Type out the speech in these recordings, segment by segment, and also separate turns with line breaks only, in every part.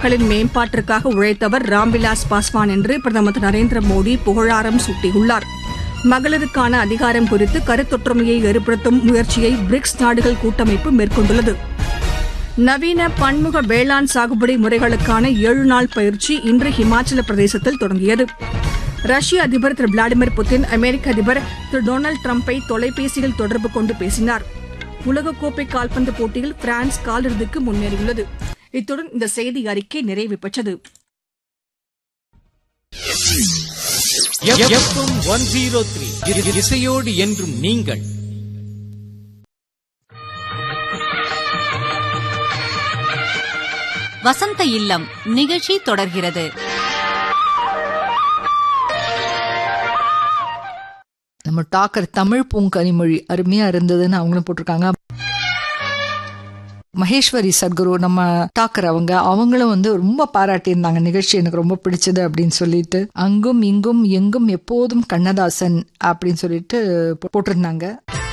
மக்களின் மேம்பாட்டிற்காக உழைத்தவர் ராம்விலாஸ் பாஸ்வான் என்று பிரதமர் திரு நரேந்திர மோடி புகழாரம் சூட்டியுள்ளார் மகளிருக்கான அதிகாரம் குறித்து கருத்தொற்றுமையை ஏற்படுத்தும் முயற்சியை பிரிக்ஸ் நாடுகள் கூட்டமைப்பு மேற்கொண்டுள்ளது நவீன பன்முக வேளாண் சாகுபடி முறைகளுக்கான ஏழு நாள் பயிற்சி இன்று ஹிமாச்சல பிரதேசத்தில் தொடங்கியது ரஷ்ய அதிபர் திரு விளாடிமிர் புட்டின் அமெரிக்க அதிபர் திரு டொனால்டு டிரம்பை தொலைபேசியில் தொடர்பு கொண்டு பேசினார் உலகக்கோப்பை கால்பந்து போட்டியில் பிரான்ஸ் காலிறுதிக்கு முன்னேறியுள்ளது இத்துடன் இந்த செய்தி அறிக்கை நிறைவு பெற்றது
எஃப்எம் ஒன் ஜீரோ த்ரீ இசையோடு என்றும் நீங்கள்
வசந்த இல்லம் நிகழ்ச்சி தொடர்கிறது
நம்ம டாக்கர் தமிழ் பூங்கனிமொழி அருமையா இருந்ததுன்னு அவங்களும் போட்டிருக்காங்க மகேஸ்வரி சத்குரு நம்ம டாக்கர் அவங்க அவங்களும் வந்து ரொம்ப பாராட்டியிருந்தாங்க நிகழ்ச்சி எனக்கு ரொம்ப பிடிச்சது அப்படின்னு சொல்லிட்டு அங்கும் இங்கும் எங்கும் எப்போதும் கண்ணதாசன் அப்படின்னு சொல்லிட்டு போ- போட்டிருந்தாங்க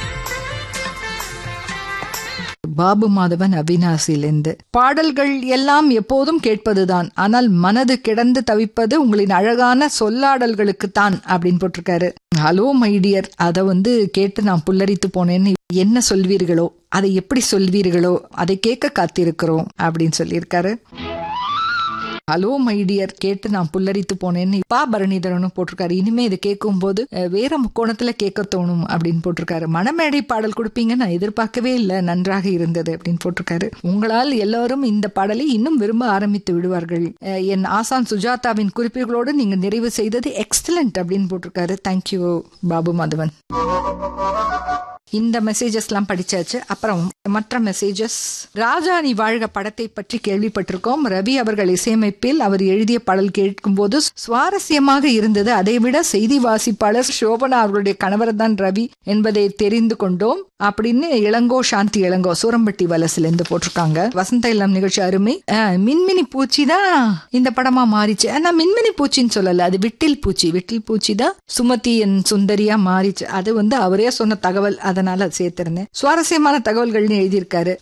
பாபு மாதவன் அவினாசியிலிருந்து பாடல்கள் எல்லாம் எப்போதும் கேட்பதுதான் ஆனால் மனது கிடந்து தவிப்பது உங்களின் அழகான சொல்லாடல்களுக்குத்தான் அப்படின்னு போட்டிருக்காரு ஹலோ மைடியர் அதை வந்து கேட்டு நான் புல்லரித்து போனேன்னு என்ன சொல்வீர்களோ அதை எப்படி சொல்வீர்களோ அதை கேட்க காத்திருக்கிறோம் அப்படின்னு சொல்லியிருக்காரு ஹலோ மைடியர் கேட்டு நான் புல்லரித்து போனேன்னு பா பரணிதரனும் போட்டிருக்காரு இனிமே இதை கேட்கும்போது அஹ், வேற கோணத்துல கேட்க தோணும் அப்படின்னு போட்டிருக்காரு மணமேடை பாடல் கொடுப்பீங்க நான் எதிர்பார்க்கவே இல்லை நன்றாக இருந்தது அப்படின்னு போட்டிருக்காரு உங்களால் எல்லாரும் இந்த பாடலை இன்னும் விரும்ப ஆரம்பித்து விடுவார்கள் அஹ், என் ஆசான் சுஜாதாவின் குறிப்புகளோடு நீங்க நிறைவு செய்தது எக்ஸலண்ட் அப்படின்னு போட்டிருக்காரு தேங்க்யூ பாபு மாதவன் இந்த மெசேஜஸ்லாம் படிச்சாச்சு அப்புறம் மற்ற மெசேஜஸ் ராஜாணி வாழ்க படத்தை பற்றி கேள்விப்பட்டிருக்கோம் ரவி அவர்கள் இசையமைப்பில் அவர் எழுதிய பாடல் கேட்கும்போது சுவாரஸ்யமாக இருந்தது அதைவிட செய்தி வாசிப்பாளர் சோபனா அவர்களுடைய கணவர் தான் ரவி என்பதை தெரிந்து கொண்டோம் அப்படின்னு இளங்கோ சாந்தி இளங்கோ சூரம்பட்டி வலசுல இருந்து போட்டிருக்காங்க வசந்த இல்லம் நிகழ்ச்சி அருமை அஹ், மின்மினி பூச்சி தான் இந்த படமா மாறிச்சு ஆனா மின்மினி பூச்சின்னு சொல்லல அது விட்டில் பூச்சி விட்டில் பூச்சி தான் சுமதி என் சுந்தரியா மாறிச்சு அது வந்து அவரே சொன்ன தகவல் அதனால அது சேர்த்திருந்தேன் சுவாரஸ்யமான தகவல்கள்னு எழுதியிருக்காரு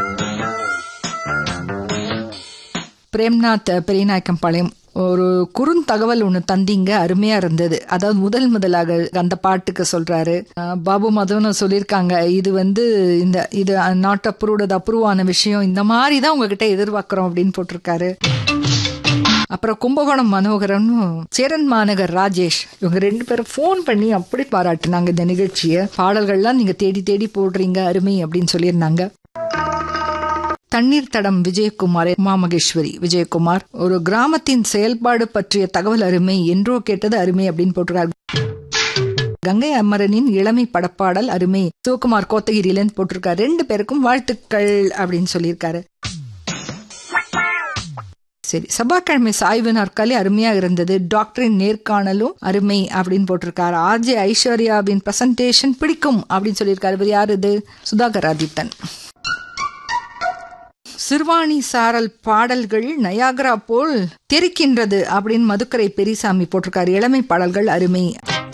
பிரேம்நாத் பெரியநாயக்கம் பாளையம் ஒரு குறுந்தகவல் ஒன்று தந்தீங்க அருமையா இருந்தது அதாவது முதல் முதலாக அந்த பாட்டுக்கு சொல்றாரு அஹ் பாபு மதவனும் சொல்லியிருக்காங்க இது வந்து இந்த இது நாட் அப்ரூவ்டு அது அப்ரூவ் ஆன விஷயம் இந்த மாதிரி தான் உங்ககிட்ட எதிர்பார்க்கிறோம் அப்படின்னு போட்டிருக்காரு அப்புறம் கும்பகோணம் மனோகரனும் சேரன் மாநகர் ராஜேஷ் இவங்க ரெண்டு பேரும் ஃபோன் பண்ணி அப்படி பாராட்டுனாங்க இந்த நிகழ்ச்சியை பாடல்கள்லாம் நீங்க தேடி தேடி போடுறீங்க அருமை அப்படின்னு சொல்லியிருந்தாங்க தண்ணீர் தடம் விஜயகுமார் உமாமகேஸ்வரி விஜயகுமார் ஒரு கிராமத்தின் செயல்பாடு பற்றிய தகவல் அருமை என்றோ கேட்டது அருமை அப்படின்னு போட்டிருக்காரு கங்கை அமரனின் இளமை படப்பாடல் அருமை சிவகுமார் கோத்தகிரியிலேருந்து போட்டிருக்காரு ரெண்டு பேருக்கும் வாழ்த்துக்கள் அப்படின்னு சொல்லியிருக்காரு சரி செவ்வாய்க்கிழமை சாய்வு நாற்காலி அருமையா இருந்தது டாக்டரின் நேர்காணலும் அருமை அப்படின்னு போட்டிருக்காரு ஆர்ஜே ஐஸ்வர்யாவின் பிரசன்டேஷன் பிடிக்கும் அப்படின்னு சொல்லியிருக்காரு இவர் யார் இது சுதாகர் ஆதித்தன் சிறுவாணி சாரல் பாடல்கள் நயாகரா போல் தெரிக்கின்றது அப்படின்னு மதுக்கரை பெரியசாமி போட்டிருக்காரு இளமை பாடல்கள் அருமை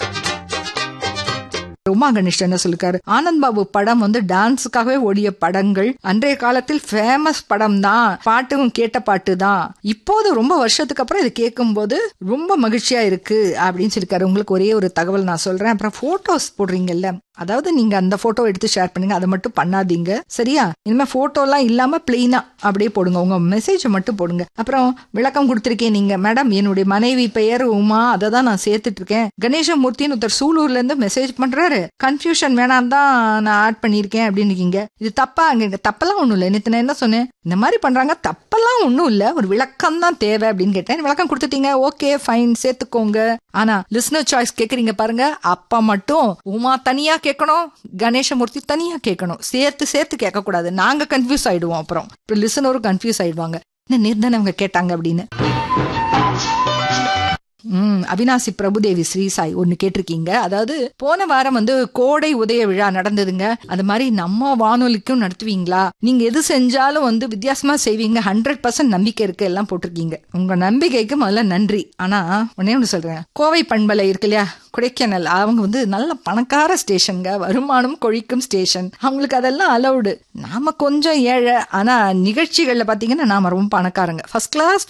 உமா கணேஷ் என்ன சொல்லிருக்காரு ஆனந்த் பாபு படம் வந்து டான்ஸுக்காகவே ஓடிய படங்கள் அன்றைய காலத்தில் ஃபேமஸ் படம் தான் பாட்டும் கேட்ட பாட்டு தான் இப்போது ரொம்ப வருஷத்துக்கு அப்புறம் இது கேட்கும்போது ரொம்ப மகிழ்ச்சியா இருக்கு அப்படின்னு சொல்லிருக்காரு உங்களுக்கு ஒரே ஒரு தகவல் நான் சொல்றேன் அப்புறம் போட்டோஸ் போடுறீங்கல்ல அதாவது நீங்க அந்த போட்டோ எடுத்து ஷேர் பண்ணுங்க அதை மட்டும் பண்ணாதீங்க சரியா இனிமே போட்டோ எல்லாம் இல்லாம பிளெயினா அப்படியே போடுங்க உங்க மெசேஜை மட்டும் போடுங்க அப்புறம் விளக்கம் கொடுத்திருக்கேன் நீங்க மேடம் என்னுடைய மனைவி பெயர் உமா அதை தான் நான் சேர்த்துட்டு இருக்கேன் கணேசமூர்த்தின்னு ஒருத்தர் சூலூர்ல இருந்து மெசேஜ் பண்றாரு கன்ஃபியூஷன் வேணாம் தான் நான் ஆட் பண்ணியிருக்கேன் அப்படின்னு இருக்கீங்க இது தப்பா அங்க தப்பெல்லாம் ஒண்ணும் இல்லை நேத்து நான் என்ன சொன்னேன் இந்த மாதிரி பண்றாங்க தப்பெல்லாம் ஒண்ணும் இல்ல ஒரு விளக்கம் தான் தேவை அப்படின்னு கேட்டேன் விளக்கம் கொடுத்துட்டீங்க ஓகே ஃபைன் சேர்த்துக்கோங்க ஆனா லிஸ்னர் சாய்ஸ் கேக்குறீங்க பாருங்க அப்பா மட்டும் உமா தனியா கேட்கணும் கணேசமூர்த்தி தனியா கேட்கணும் சேர்த்து சேர்த்து கேட்க கூடாது நாங்க கன்ஃபியூஸ் ஆயிடுவோம் அப்புறம் லிசனரும் கன்ஃபியூஸ் ஆயிடுவாங்க என்ன நேர்தானே அவங்க கேட்டாங்க அப்படின்னு ம் அவினாசி பிரபுதேவி ஸ்ரீசாய் ஒன்னு கேட்டிருக்கீங்க அதாவது போன வாரம் வந்து கோடை உதய விழா நடந்ததுங்க அது மாதிரி நம்ம வானொலிக்கும் நடத்துவீங்களா நீங்க எது செஞ்சாலும் வந்து வித்தியாசமா செய்வீங்க ஹண்ட்ரட் பர்சன்ட் நம்பிக்கை இருக்கு எல்லாம் போட்டிருக்கீங்க உங்க நம்பிக்கைக்கு முதல்ல நன்றி ஆனா ஒன்னே ஒன்று சொல்றேன் கோவை பண்பலை இருக்கு இல்லையா கொடைக்கானல் அவங்க வந்து நல்ல பணக்கார ஸ்டேஷனுங்க வருமானம் கொழிக்கும் ஸ்டேஷன் அவங்களுக்கு அதெல்லாம் அலௌடு நாம கொஞ்சம் ஏழை ஆனா நிகழ்ச்சிகள்ல பாத்தீங்கன்னா நாம ரொம்ப பணக்காரங்க ஃபர்ஸ்ட் கிளாஸ்